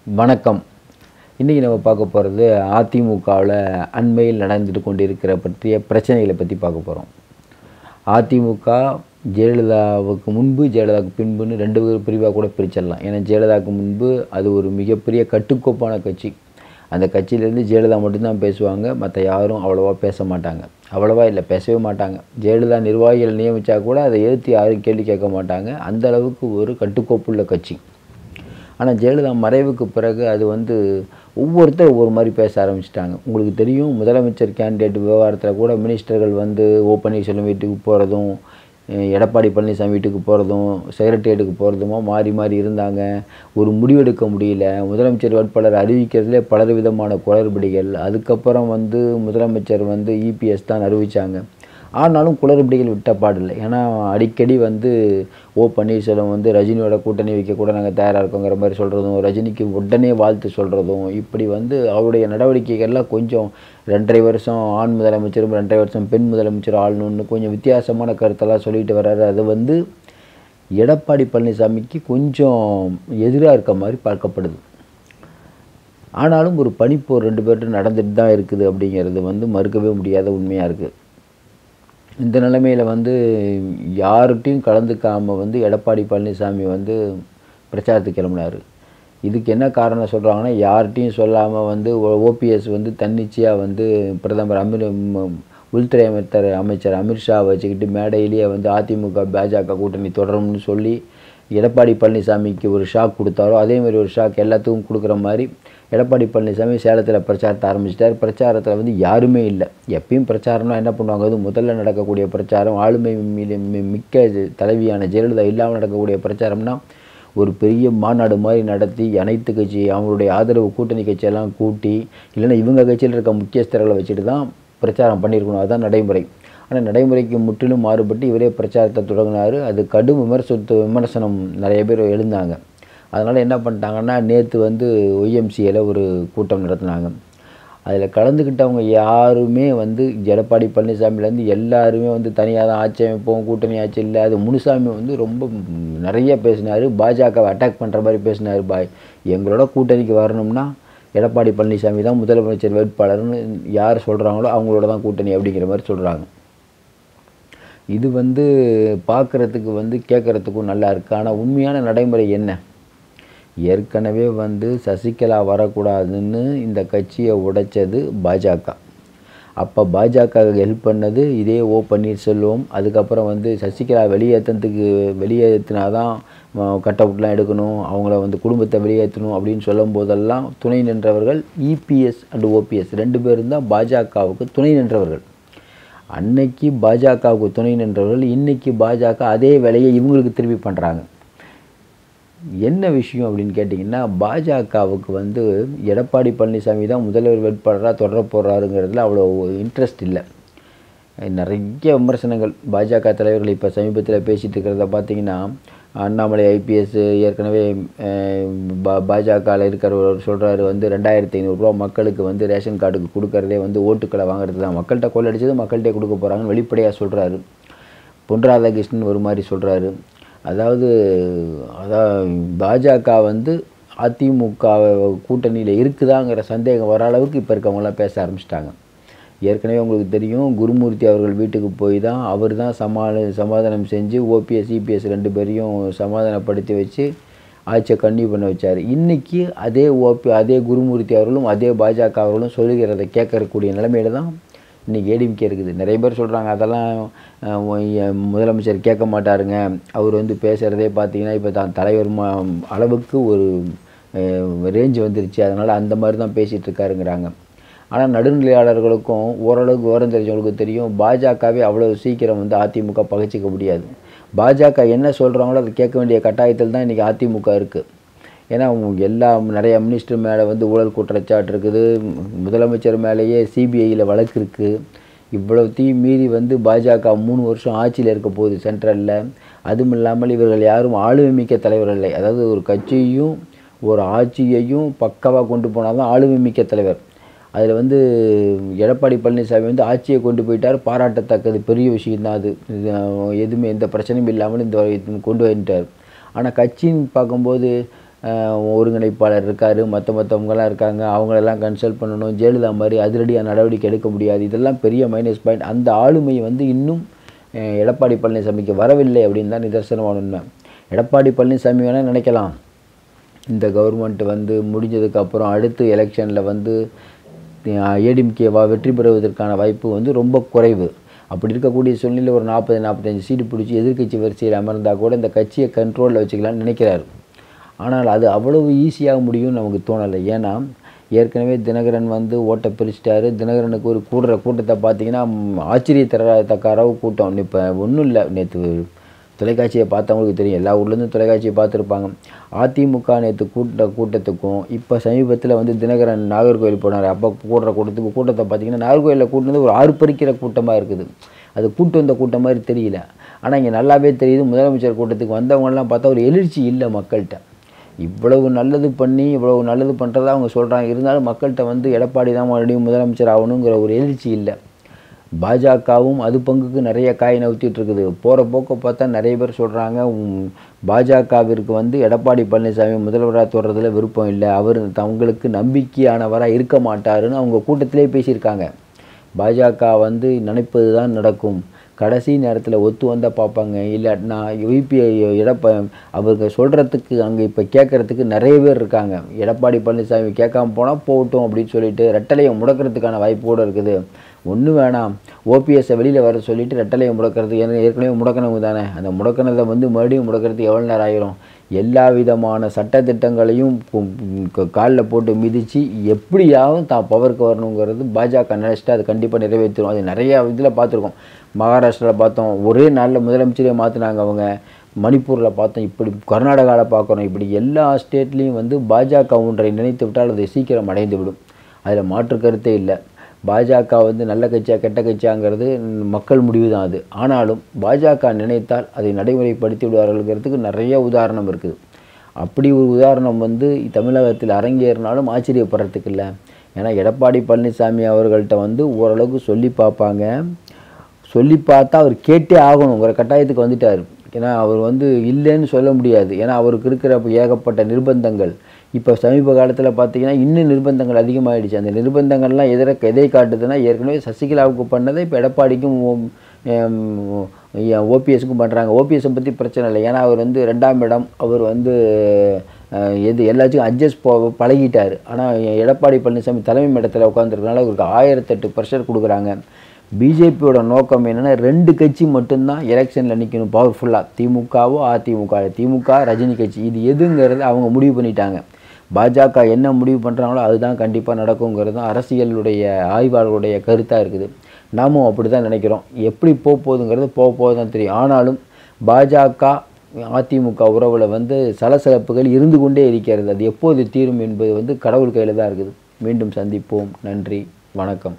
வணக்கம் இன்றைக்கி நம்ம பார்க்க போகிறது அதிமுகவில் அண்மையில் நடந்துட்டு கொண்டிருக்கிற பற்றிய பிரச்சனைகளை பற்றி பார்க்க போகிறோம் அதிமுக ஜெயலலிதாவுக்கு முன்பு ஜெயலலிதாவுக்கு பின்புன்னு ரெண்டு பேர் பிரிவாக கூட பிரிச்சிடலாம் ஏன்னா ஜெயலலிதாவுக்கு முன்பு அது ஒரு மிகப்பெரிய கட்டுக்கோப்பான கட்சி அந்த கட்சியிலேருந்து ஜெயலலிதா மட்டும்தான் பேசுவாங்க மற்ற யாரும் அவ்வளோவா பேச மாட்டாங்க அவ்வளோவா இல்லை பேசவே மாட்டாங்க ஜெயலலிதா நிர்வாகிகள் நியமித்தா கூட அதை எதிர்த்து யாரும் கேள்வி கேட்க மாட்டாங்க அந்த அளவுக்கு ஒரு கட்டுக்கோப்புள்ள கட்சி ஆனால் ஜெயலலிதா மறைவுக்கு பிறகு அது வந்து ஒவ்வொருத்தர் ஒவ்வொரு மாதிரி பேச ஆரம்பிச்சிட்டாங்க உங்களுக்கு தெரியும் முதலமைச்சர் கேண்டிடேட் விவகாரத்தில் கூட மினிஸ்டர்கள் வந்து ஓ பன்னீர்செல்வம் வீட்டுக்கு போகிறதும் அஹ் எடப்பாடி பழனிசாமி வீட்டுக்கு போகிறதும் செக்ரட்டேரியட்டுக்கு போகிறதுமோ மாறி மாறி இருந்தாங்க ஒரு முடிவெடுக்க முடியல முதலமைச்சர் வேட்பாளர் அறிவிக்கிறதுலே பலர் விதமான குளறுபடிகள் அதுக்கப்புறம் வந்து முதலமைச்சர் வந்து இபிஎஸ் தான் அறிவித்தாங்க ஆனாலும் குளறுபடிகள் விட்ட பாடில்லை ஏன்னா அடிக்கடி வந்து ஓ பன்னீர்செல்வம் வந்து ரஜினியோட கூட்டணி வைக்க கூட நாங்கள் தயாராக இருக்கோங்கிற மாதிரி சொல்கிறதும் ரஜினிக்கு உடனே வாழ்த்து சொல்கிறதும் இப்படி வந்து அவருடைய நடவடிக்கைகள்லாம் கொஞ்சம் ரெண்டரை வருஷம் ஆண் முதலமைச்சரும் ரெண்டரை வருஷம் பெண் முதலமைச்சர் ஆளணும்னு கொஞ்சம் வித்தியாசமான கருத்தெல்லாம் சொல்லிட்டு வர்றாரு அது வந்து எடப்பாடி பழனிசாமிக்கு கொஞ்சம் எதிராக இருக்க மாதிரி பார்க்கப்படுது ஆனாலும் ஒரு பனிப்போர் ரெண்டு பேர்கிட்ட நடந்துட்டு தான் இருக்குது அப்படிங்கிறது வந்து மறுக்கவே முடியாத உண்மையாக இருக்குது இந்த நிலைமையில் வந்து யார்கிட்டையும் கலந்துக்காமல் வந்து எடப்பாடி பழனிசாமி வந்து பிரச்சாரத்துக்கு கிளம்புனார் இதுக்கு என்ன காரணம் சொல்கிறாங்கன்னா யார்கிட்டையும் சொல்லாமல் வந்து ஓபிஎஸ் வந்து தன்னிச்சையாக வந்து பிரதமர் அமிர் ம- உள்துறை அமைச்சர் அமைச்சர் அமித்ஷா வச்சுக்கிட்டு மேடையிலேயே வந்து அதிமுக பாஜக கூட்டணி தொடரும்னு சொல்லி எடப்பாடி பழனிசாமிக்கு ஒரு ஷாக் கொடுத்தாரோ அதே மாதிரி ஒரு ஷாக் எல்லாத்துக்கும் கொடுக்குற மாதிரி எடப்பாடி பழனிசாமி சேலத்தில் பிரச்சாரத்தை ஆரம்பிச்சிட்டார் பிரச்சாரத்தில் வந்து யாருமே இல்லை எப்பயும் பிரச்சாரம்னா என்ன பண்ணுவாங்க அது முதல்ல நடக்கக்கூடிய பிரச்சாரம் ஆளுமை மீது மி- மிக்க ஜெ- தலைவியான ஜெயலலிதா இல்லாமல் நடக்கக்கூடிய பிரச்சாரம்னா ஒரு பெரிய மாநாடு மாதிரி நடத்தி அனைத்து கட்சி அவங்களுடைய ஆதரவு கூட்டணி கட்சியெல்லாம் கூட்டி இல்லைன்னா இவங்க கட்சியில் இருக்க முக்கியஸ்தர்களை வச்சுட்டு தான் பிரச்சாரம் பண்ணியிருக்கணும் அதுதான் நடைமுறை ஆனால் நடைமுறைக்கு முற்றிலும் மாறுபட்டு இவரே பிரச்சாரத்தை தொடங்கினார் அது கடும் விமர்சத்து விமர்சனம் நிறைய பேர் எழுந்தாங்க அதனால் என்ன பண்ணிட்டாங்கன்னா நேற்று வந்து ஒய்எம்சியில் ஒரு கூட்டம் நடத்தினாங்க அதில் கலந்துக்கிட்டவங்க யாருமே வந்து எடப்பாடி பழனிசாமிலேருந்து எல்லாருமே வந்து தனியாக தான் ஆட்சி அமைப்போம் கூட்டணி ஆட்சி இல்லை அது முனுசாமி வந்து ரொம்ப ம், நிறைய பேசினார் பாஜகவை அட்டாக் பண்ணுற மாதிரி பேசினார் பாய் எங்களோட கூட்டணிக்கு வரணும்னா எடப்பாடி பழனிசாமி தான் முதலமைச்சர் வேட்பாளர்னு யார் சொல்கிறாங்களோ அவங்களோட தான் கூட்டணி அப்படிங்கிற மாதிரி சொல்கிறாங்க இது வந்து பார்க்குறதுக்கு வந்து கேட்குறதுக்கும் நல்லா இருக்குது ஆனால் உண்மையான நடைமுறை என்ன ஏற்கனவே வந்து சசிகலா வரக்கூடாதுன்னு இந்த கட்சியை உடைச்சது பாஜக அப்போ பாஜக ஹெல்ப் பண்ணது இதே ஓ பன்னீர்செல்வம் அதுக்கப்புறம் வந்து சசிகலா வெளியேற்றத்துக்கு வெளியேற்றினா தான் கட் அவுட்லாம் எடுக்கணும் அவங்கள வந்து குடும்பத்தை வெளியேற்றணும் அப்படின்னு சொல்லும் போதெல்லாம் துணை நின்றவர்கள் இபிஎஸ் அண்ட் ஓபிஎஸ் ரெண்டு பேரும் தான் பாஜகவுக்கு துணை நின்றவர்கள் அன்னைக்கு பாஜகவுக்கு துணை நின்றவர்கள் இன்னைக்கு பாஜக அதே வேலையை இவங்களுக்கு திருப்பி பண்ணுறாங்க என்ன விஷயம் அப்படின்னு கேட்டிங்கன்னா பாஜகவுக்கு வந்து எடப்பாடி பழனிசாமி தான் முதல்வர் வேட்பாளராக தொடர போகிறாருங்கிறதுல அவ்வளோ இன்ட்ரெஸ்ட் இல்லை நிறைய விமர்சனங்கள் பாஜக தலைவர்கள் இப்போ சமீபத்தில் பேசிகிட்டு இருக்கிறத பார்த்தீங்கன்னா அண்ணாமலை ஐபிஎஸ் ஏற்கனவே அஹ், பா பாஜகவில் இருக்கிறவர் சொல்கிறாரு வந்து ரெண்டாயிரத்தி ஐநூறுரூவா மக்களுக்கு வந்து ரேஷன் கார்டுக்கு கொடுக்கறதே வந்து ஓட்டுக்களை வாங்குறது தான் மக்கள்கிட்ட கொள்ளடிச்சது மக்கள்கிட்ட கொடுக்க போகிறாங்கன்னு வெளிப்படையாக சொல்கிறாரு பொன் ராதாகிருஷ்ணன் ஒரு மாதிரி சொல்கிறாரு அதாவது அதான் பாஜக வந்து அதிமுக கூட்டணியில் இருக்குதாங்கிற சந்தேகம் வர அளவுக்கு இப்போ இருக்கவங்களாம் பேச ஆரம்பிச்சிட்டாங்க ஏற்கனவே உங்களுக்கு தெரியும் குருமூர்த்தி அவர்கள் வீட்டுக்கு போய் தான் அவர் தான் சமாள சமாதானம் செஞ்சு ஓபிஎஸ் இபிஎஸ் ரெண்டு பேரையும் சமாதானப்படுத்தி வச்சு ஆட்சியை கன்டினியூ பண்ண வச்சார் இன்றைக்கி அதே ஓபி அதே குருமூர்த்தி அவர்களும் அதே பாஜக அவர்களும் சொல்லுகிறதை கேட்கக்கூடிய நிலைமையில தான் இன்றைக்கி ஏடிஎம்கே இருக்குது நிறைய பேர் சொல்கிறாங்க அதெல்லாம் அஹ், ஒ- எ- முதலமைச்சர் கேட்க மாட்டாருங்க அவர் வந்து பேசுகிறதே பார்த்தீங்கன்னா இப்போ தான் தலைவர் மா அளவுக்கு ஒரு ரேஞ்ச் வந்துருச்சு அதனால் அந்த மாதிரி தான் பேசிகிட்டு இருக்காருங்கிறாங்க ஆனால் நடுநிலையாளர்களுக்கும் ஓரளவுக்கு விவரம் தெரிஞ்சவங்களுக்கு தெரியும் பாஜகவே அவ்வளோ சீக்கிரம் வந்து அதிமுக பகைச்சிக்க முடியாது பாஜக என்ன சொல்கிறாங்களோ அதை கேட்க வேண்டிய கட்டாயத்தில் தான் இன்றைக்கி அதிமுக இருக்குது ஏன்னா அவங்க எல்லா நிறைய மினிஸ்டர் மேலே வந்து ஊழல் குற்றச்சாட்டு இருக்குது முதலமைச்சர் மேலேயே சிபிஐயில் வழக்கு இருக்குது இவ்வளவுத்தையும் மீறி வந்து பாஜக மூணு வருஷம் ஆட்சியில் இருக்க போகுது சென்ட்ரலில் அதுவும் இல்லாமல் இவர்கள் யாரும் ஆளுமை மிக்க தலைவர் இல்லை அதாவது ஒரு கட்சியையும் ஒரு ஆட்சியையும் பக்கவாக கொண்டு போனால் தான் ஆளுமை மிக்க தலைவர் அதில் வந்து எடப்பாடி பழனிசாமி வந்து ஆட்சியை கொண்டு போயிட்டார் பாராட்டத்தக்கது பெரிய விஷயம்தான் அது இது, அஹ், எதுவுமே எந்த பிரச்சனையும் இல்லாமல் இந்த இது கொண்டு வந்துட்டார் ஆனால் கட்சின்னு பார்க்கும்போது அஹ், ஒருங்கிணைப்பாளர் இருக்கார் மற்ற மற்றவங்கலாம் இருக்காங்க அவங்களெல்லாம் கன்சல்ட் பண்ணணும் ஜெயலலிதா மாதிரி அதிரடியாக நடவடிக்கை எடுக்க முடியாது இதெல்லாம் பெரிய மைனஸ் பாயிண்ட் அந்த ஆளுமை வந்து இன்னும் அஹ், எடப்பாடி பழனிசாமிக்கு வரவில்லை அப்படின்னு தான் நிதர்சனமான உண்மை எடப்பாடி பழனிசாமி வேணால் நினைக்கலாம் இந்த கவர்மெண்ட் வந்து முடிஞ்சதுக்கப்புறம் அடுத்து எலெக்ஷனில் வந்து ஏடிஎம்கேவா வெற்றி பெறுவதற்கான வாய்ப்பு வந்து ரொம்ப குறைவு அப்படி இருக்கக்கூடிய சூழ்நிலையில் ஒரு நாற்பது நாற்பத்தஞ்சு சீட்டு பிடிச்சி எதிர்க்கட்சி வரிசையில் அமர்ந்தால் கூட இந்த கட்சியை கண்ட்ரோலில் வச்சுக்கலாம்னு நினைக்கிறாரு ஆனால் அது அவ்வளவு ஈஸியாக முடியும்னு நமக்கு தோணலை ஏன்னா ஏற்கனவே தினகரன் வந்து ஓட்டை பிரிச்சிட்டாரு தினகரனுக்கு ஒரு கூடுற கூட்டத்தை பார்த்தீங்கன்னா ம், ஆச்சரியத்தரத்தக்க அளவு கூட்டம் இப்போ ஒன்றும் இல்லை நேற்று தொலைக்காட்சியை பார்த்தவங்களுக்கு தெரியும் எல்லா ஊர்லேருந்து தொலைக்காட்சியை பார்த்துருப்பாங்க அதிமுக நேற்று கூட்ட கூட்டத்துக்கும் இப்போ சமீபத்தில் வந்து தினகரன் நாகர்கோவில் போனார் அப்போ கூடுற கூட்டத்துக்கு கூட்டத்தை பார்த்தீங்கன்னா நாகர்கோவிலில் கூட்டினது ஒரு ஆர்ப்பரிக்கிற கூட்டமாக இருக்குது அது கூட்டு வந்த கூட்டம் மாதிரி தெரியல ஆனால் இங்கே நல்லாவே தெரியுது முதலமைச்சர் கூட்டத்துக்கு வந்தவங்கலாம் பார்த்தா ஒரு எழுச்சி இல்லை மக்கள்கிட்ட இவ்வளவு நல்லது பண்ணி இவ்வளவு நல்லது பண்ணுறதா அவங்க சொல்கிறாங்க இருந்தாலும் மக்கள்கிட்ட வந்து எடப்பாடி தான் மறுபடியும் முதலமைச்சர் ஆகணுங்கிற ஒரு எழுச்சி இல்லை பாஜகவும் அது பங்குக்கு நிறைய காய் நவுத்திட்டு இருக்குது போகிற போக்க பார்த்தா நிறைய பேர் சொல்கிறாங்க பாஜகவிற்கு வந்து எடப்பாடி பழனிசாமி முதல்வராக தொடர்றதுல விருப்பம் இல்லை அவர் தங்களுக்கு நம்பிக்கையானவராக இருக்க மாட்டாருன்னு அவங்க கூட்டத்திலே பேசியிருக்காங்க பாஜக வந்து நினைப்பது தான் நடக்கும் கடைசி நேரத்தில் ஒத்து வந்தால் பார்ப்பாங்க இல்லாட்டினா யூபிஐ எடப்ப அவங்க சொல்கிறதுக்கு அங்கே இப்போ கேட்குறதுக்கு நிறைய பேர் இருக்காங்க எடப்பாடி பழனிசாமி கேட்காம போனால் போகட்டும் அப்படின்னு சொல்லிட்டு ரெட்டலையை முடக்கிறதுக்கான வாய்ப்பு கூட இருக்குது ஒன்றும் வேணாம் ஓபிஎஸ்ஸை வெளியில் வர சொல்லிட்டு ரெட்டலையை முடக்கிறது ஏன்னா ஏற்கனவே முடக்கினவங்க தானே அந்த முடக்கினதை வந்து மறுபடியும் முடக்கிறதுக்கு எவ்வளோ நேரம் ஆயிரும் எல்லா விதமான சட்டத்திட்டங்களையும் காலில் போட்டு மிதித்து எப்படியாவது தான் பவருக்கு வரணுங்கிறது பாஜக நினச்சிட்டு அது கண்டிப்பாக நிறைவேற்றும் அது நிறைய இதில் பார்த்துருக்கோம் மகாராஷ்டிராவில் பார்த்தோம் ஒரே நாளில் முதலமைச்சரே மாற்றினாங்க அவங்க மணிப்பூரில் பார்த்தோம் இப்படி கர்நாடகாவில் பார்க்குறோம் இப்படி எல்லா ஸ்டேட்லேயும் வந்து பாஜக ஒன்றை நினைத்து விட்டால் அது சீக்கிரம் அடைந்து விடும் அதில் மாற்று கருத்தே இல்லை பாஜக வந்து நல்ல கட்சியா கெட்ட கட்சியாங்கிறது மக்கள் முடிவு தான் அது ஆனாலும் பாஜக நினைத்தால் அதை நடைமுறைப்படுத்தி விடுவார்கள்ங்கிறதுக்கு நிறைய உதாரணம் இருக்குது அப்படி ஒரு உதாரணம் வந்து தமிழகத்தில் அரங்கேறினாலும் ஆச்சரியப்படுறதுக்கு இல்லை ஏன்னா எடப்பாடி பழனிசாமி அவர்கள்ட்ட வந்து ஓரளவுக்கு சொல்லி பார்ப்பாங்க சொல்லி பார்த்தா அவர் கேட்டே ஆகணுங்கிற கட்டாயத்துக்கு வந்துட்டார் ஏன்னா அவர் வந்து இல்லைன்னு சொல்ல முடியாது ஏன்னா அவருக்கு இருக்கிற ஏகப்பட்ட நிர்பந்தங்கள் இப்போ சமீப காலத்தில் பார்த்தீங்கன்னா இன்னும் நிர்பந்தங்கள் அதிகமாகிடுச்சு அந்த நிர்பந்தங்கள்லாம் எதிர எதை காட்டுதுன்னா ஏற்கனவே சசிகலாவுக்கு பண்ணதை இப்போ எடப்பாடிக்கும் ஓபிஎஸ்க்கும் பண்ணுறாங்க ஓபிஎஸ்ஸை பற்றி பிரச்சனை இல்லை ஏன்னா அவர் வந்து ரெண்டாம் இடம் அவர் வந்து அஹ், எது எல்லாத்துக்கும் அட்ஜஸ்ட் போ பழகிட்டார் ஆனால் எடப்பாடி பழனிசாமி தலைமை இடத்துல உட்காந்துருக்கனால அவருக்கு ஆயிரத்தெட்டு ப்ரெஷர் கொடுக்குறாங்க பிஜேபியோட நோக்கம் என்னென்னா ரெண்டு கட்சி மட்டும்தான் எலெக்ஷனில் நிற்கணும் பவர்ஃபுல்லாக திமுகவோ அதிமுக திமுக ரஜினி கட்சி இது எதுங்கிறது அவங்க முடிவு பண்ணிட்டாங்க பாஜக என்ன முடிவு பண்ணுறாங்களோ அதுதான் கண்டிப்பாக நடக்குங்கிறது தான் அரசியலுடைய ஆய்வாளர்களுடைய கருத்தாக இருக்குது நாமும் அப்படி தான் நினைக்கிறோம் எப்படி போக போகுதுங்கிறது போக போக தான் தெரியும் ஆனாலும் பாஜக அதிமுக உறவில் வந்து சலசலப்புகள் இருந்து கொண்டே இருக்கிறது அது எப்போது தீரும் என்பது வந்து கடவுள் கையில் தான் இருக்குது மீண்டும் சந்திப்போம் நன்றி வணக்கம்